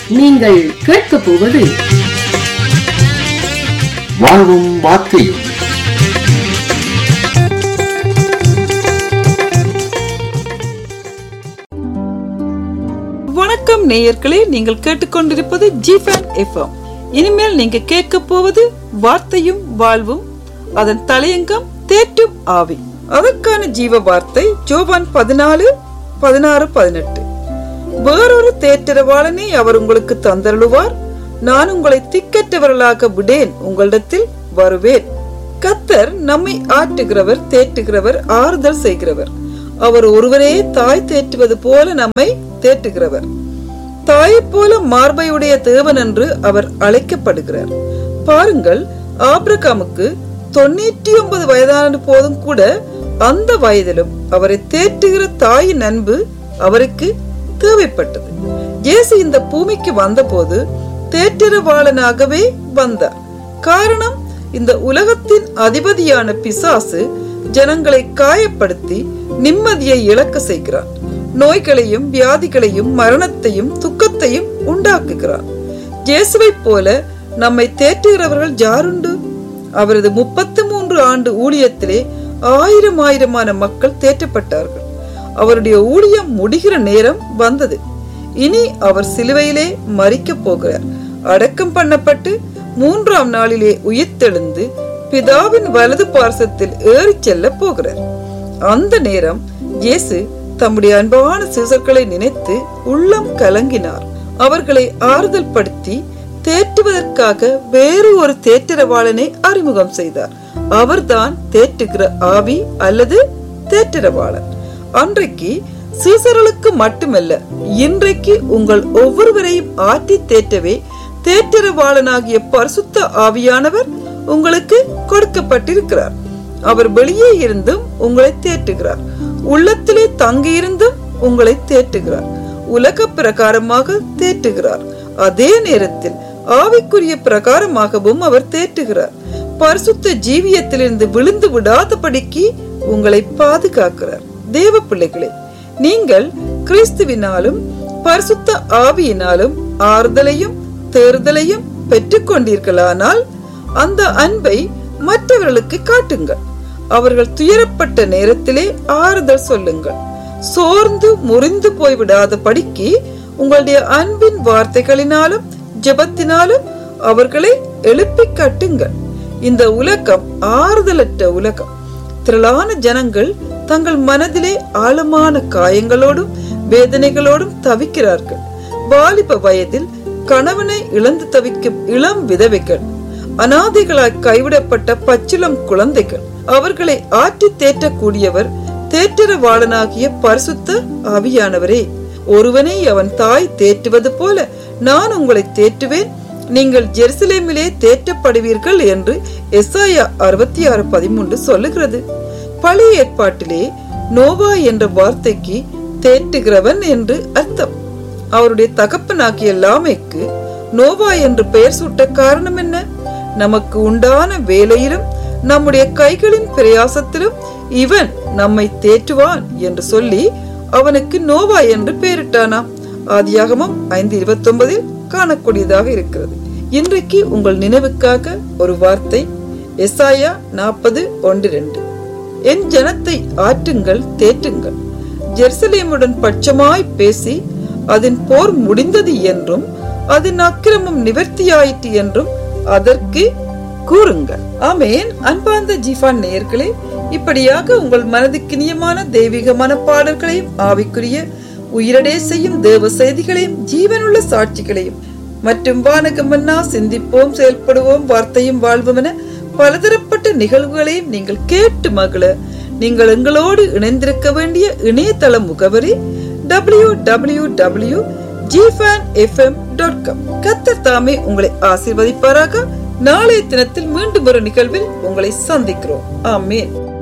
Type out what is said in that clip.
நீங்கள் கேட்கப் போவது வாழ்வும் வார்த்தையும் வணக்கம் நேயர்களே நீங்கள் கேட்டுக்கொண்டிருப்பது ஜிஃபேன் எஃப்எம் இனிமேல் நீங்க கேட்க போவது வார்த்தையும் வாழ்வும் அதன் தலையங்கம் தேற்றும் ஆவி அதற்கான ஜீவ வார்த்தை ஜோபான் பதினாலு பதினாறு பதினெட்டு வேறொரு தேற்றரவாளனை அவர் உங்களுக்கு தந்தருளுவார் நான் உங்களை திக்கற்றவர்களாக விடேன் உங்களிடத்தில் வருவேன் கத்தர் நம்மை ஆற்றுகிறவர் தேற்றுகிறவர் ஆறுதல் செய்கிறவர் அவர் ஒருவரே தாய் தேற்றுவது போல நம்மை தேற்றுகிறவர் தாயைப் போல மார்பையுடைய தேவன் என்று அவர் அழைக்கப்படுகிறார் பாருங்கள் ஆபிரகாமுக்கு தொண்ணூற்றி ஒன்பது வயதான போதும் கூட அந்த வயதிலும் அவரை தேற்றுகிற தாயின் அன்பு அவருக்கு தேவைப்பட்டது இயேசு இந்த பூமிக்கு வந்தபோது தேற்றரவாளனாகவே வந்தார் காரணம் இந்த உலகத்தின் அதிபதியான பிசாசு ஜனங்களை காயப்படுத்தி நிம்மதியை இழக்க செய்கிறான் நோய்களையும் வியாதிகளையும் மரணத்தையும் துக்கத்தையும் உண்டாக்குகிறான் இயேசுவைப் போல நம்மை தேற்றுகிறவர்கள் யாருண்டு அவரது முப்பத்தி மூன்று ஆண்டு ஊழியத்திலே ஆயிரம் ஆயிரமான மக்கள் தேற்றப்பட்டார்கள் அவருடைய ஊழியம் முடிகிற நேரம் வந்தது இனி அவர் சிலுவையிலே மறிக்கப் போகிறார் அடக்கம் பண்ணப்பட்டு மூன்றாம் நாளிலே உயிர்த்தெழுந்து பிதாவின் வலது பார்சத்தில் ஏறிச் செல்ல போகிறார் அந்த நேரம் இயேசு தம்முடைய அன்பான சீசர்களை நினைத்து உள்ளம் கலங்கினார் அவர்களை ஆறுதல் படுத்தி தேற்றுவதற்காக வேறு ஒரு தேற்றரவாளனை அறிமுகம் செய்தார் அவர்தான் தேற்றுகிற ஆவி அல்லது தேற்றரவாளன் அன்றைக்கு சீசர்களுக்கு மட்டுமல்ல இன்றைக்கு உங்கள் ஒவ்வொருவரையும் ஆற்றி தேற்றவே தேற்றரவாளனாகிய பரிசுத்த ஆவியானவர் உங்களுக்கு கொடுக்கப்பட்டிருக்கிறார் அவர் வெளியே இருந்தும் உங்களை தேற்றுகிறார் உள்ளத்திலே தங்கியிருந்தும் உங்களை தேற்றுகிறார் உலக பிரகாரமாக தேற்றுகிறார் அதே நேரத்தில் ஆவிக்குரிய பிரகாரமாகவும் அவர் தேற்றுகிறார் பரிசுத்த ஜீவியத்திலிருந்து விழுந்து விடாதபடிக்கு உங்களை பாதுகாக்கிறார் தேவ பிள்ளைகளே நீங்கள் கிறிஸ்துவினாலும் பரிசுத்த ஆவியினாலும் ஆறுதலையும் தேர்தலையும் பெற்றுக்கொண்டீர்களானால் அந்த அன்பை மற்றவர்களுக்கு காட்டுங்கள் அவர்கள் துயரப்பட்ட நேரத்திலே ஆறுதல் சொல்லுங்கள் சோர்ந்து முறிந்து போய்விடாத படிக்கு உங்களுடைய அன்பின் வார்த்தைகளினாலும் ஜெபத்தினாலும் அவர்களை எழுப்பி கட்டுங்கள் இந்த உலகம் ஆறுதலற்ற உலகம் திரளான ஜனங்கள் தங்கள் மனதிலே ஆழமான காயங்களோடும் வேதனைகளோடும் தவிக்கிறார்கள் வாலிப வயதில் கணவனை இழந்து தவிக்கும் இளம் விதவைகள் அனாதைகளாய் கைவிடப்பட்ட பச்சிளம் குழந்தைகள் அவர்களை ஆற்றி தேற்றக்கூடியவர் தேற்றரவாளனாகிய பரிசுத்த ஆவியானவரே ஒருவனை அவன் தாய் தேற்றுவது போல நான் உங்களை தேற்றுவேன் நீங்கள் ஜெருசலேமிலே தேற்றப்படுவீர்கள் என்று எஸ்ஐயா அறுபத்தி ஆறு பதிமூன்று சொல்லுகிறது பழைய ஏற்பாட்டிலே நோவா என்ற வார்த்தைக்கு தேற்றுகிறவன் என்று அர்த்தம் அவருடைய தகப்பனாகிய லாமைக்கு நோவா என்று பெயர் சூட்ட காரணம் என்ன நமக்கு உண்டான வேலையிலும் நம்முடைய கைகளின் பிரயாசத்திலும் இவன் நம்மை தேற்றுவான் என்று சொல்லி அவனுக்கு நோவா என்று பெயரிட்டானாம் ஆதியாகமம் ஐந்து இருபத்தி ஒன்பதில் காணக்கூடியதாக இருக்கிறது இன்றைக்கு உங்கள் நினைவுக்காக ஒரு வார்த்தை எஸ்ஆயா நாற்பது ஒன்று ரெண்டு என் ஜனத்தை ஆற்றுங்கள் தேற்றுங்கள் ஜெருசலேமுடன் பட்சமாய் பேசி அதன் போர் முடிந்தது என்றும் அதன் அக்கிரமம் நிவர்த்தியாயிற்று என்றும் அதற்கு கூறுங்கள் ஆமேன் அன்பார்ந்த ஜீஃபான் நேயர்களே இப்படியாக உங்கள் மனதுக்கு நியமான தெய்வீகமான பாடல்களையும் ஆவிக்குரிய உயிரடே செய்யும் தேவ செய்திகளையும் ஜீவனுள்ள சாட்சிகளையும் மற்றும் வானகமன்னா சிந்திப்போம் செயல்படுவோம் வார்த்தையும் வாழ்வோம் என பலதரப்பட்ட நிகழ்வுகளையும் நீங்கள் கேட்டு மகள நீங்கள் எங்களோடு இணைந்திருக்க வேண்டிய இணையதள முகவரி டபிள்யூ டபிள்யூ டபிள்யூ ஜிஃபேன் எஃப்எம் டாட் காம் கத்தர் தாமே உங்களை ஆசீர்வதிப்பாராக நாளைய தினத்தில் மீண்டும் ஒரு நிகழ்வில் உங்களை சந்திக்கிறோம் ஆமேன்